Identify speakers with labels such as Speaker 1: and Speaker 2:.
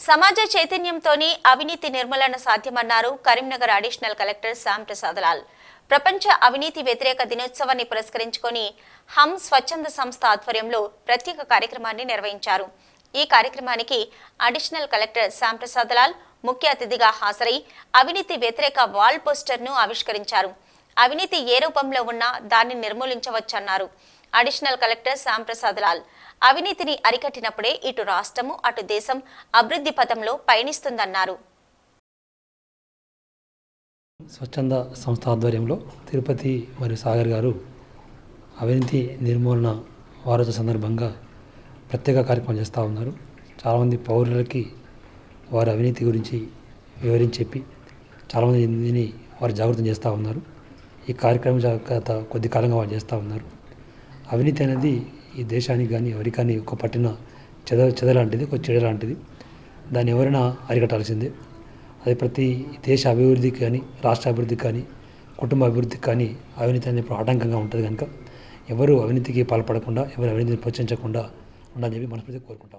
Speaker 1: సమాజ చైతన్యంతోనే అవినీతి నిర్మూలన సాధ్యమన్నారు కరీంనగర్ అడిషనల్ కలెక్టర్ శ్యామ్ ప్రసాద్ లాల్ ప్రపంచ అవినీతి వ్యతిరేక దినోత్సవాన్ని పురస్కరించుకొని హమ్ స్వచ్ఛంద సంస్థ ఆధ్వర్యంలో ప్రత్యేక కార్యక్రమాన్ని నిర్వహించారు ఈ కార్యక్రమానికి అడిషనల్ కలెక్టర్ శ్యామ్ ప్రసాద్ లాల్ ముఖ్య అతిథిగా హాజరై అవినీతి వ్యతిరేక వాల్ పోస్టర్ను ఆవిష్కరించారు అవినీతి ఏ రూపంలో ఉన్నా దాన్ని నిర్మూలించవచ్చన్నారు అడిషనల్ కలెక్టర్ శ్యామ్ ప్రసాద్ లాల్ అవినీతిని అరికట్టినప్పుడే ఇటు రాష్ట్రము అటు దేశం అభివృద్ధి పథంలో పయనిస్తుందన్నారు
Speaker 2: స్వచ్ఛంద సంస్థ ఆధ్వర్యంలో తిరుపతి మరియు సాగర్ గారు అవినీతి నిర్మూలన వారోత్సవ సందర్భంగా ప్రత్యేక కార్యక్రమం చేస్తూ ఉన్నారు చాలామంది పౌరులకి వారి అవినీతి గురించి వివరించి చెప్పి చాలామందిని వారు జాగృతం చేస్తూ ఉన్నారు ఈ కార్యక్రమం జా- గత కొద్ది కాలంగా వారు చేస్తూ ఉన్నారు అవినీతి అనేది ఈ దేశానికి కానీ ఎవరికి కానీ ఒక పట్టిన చెద చెద లాంటిది ఒక చెడ లాంటిది దాన్ని ఎవరైనా అరికట్టాల్సిందే అది ప్రతి దేశ అభివృద్ధికి కానీ రాష్ట్ర అభివృద్ధికి కానీ కుటుంబ అభివృద్ధికి కానీ అవినీతి అనేది ఇప్పుడు ఆటంకంగా ఉంటుంది కనుక ఎవరు అవినీతికి పాల్పడకుండా ఎవరు అవినీతిని ప్రోత్సహించకుండా ఉండాలని చెప్పి మనస్ఫూర్తిగా కోరుకుంటాం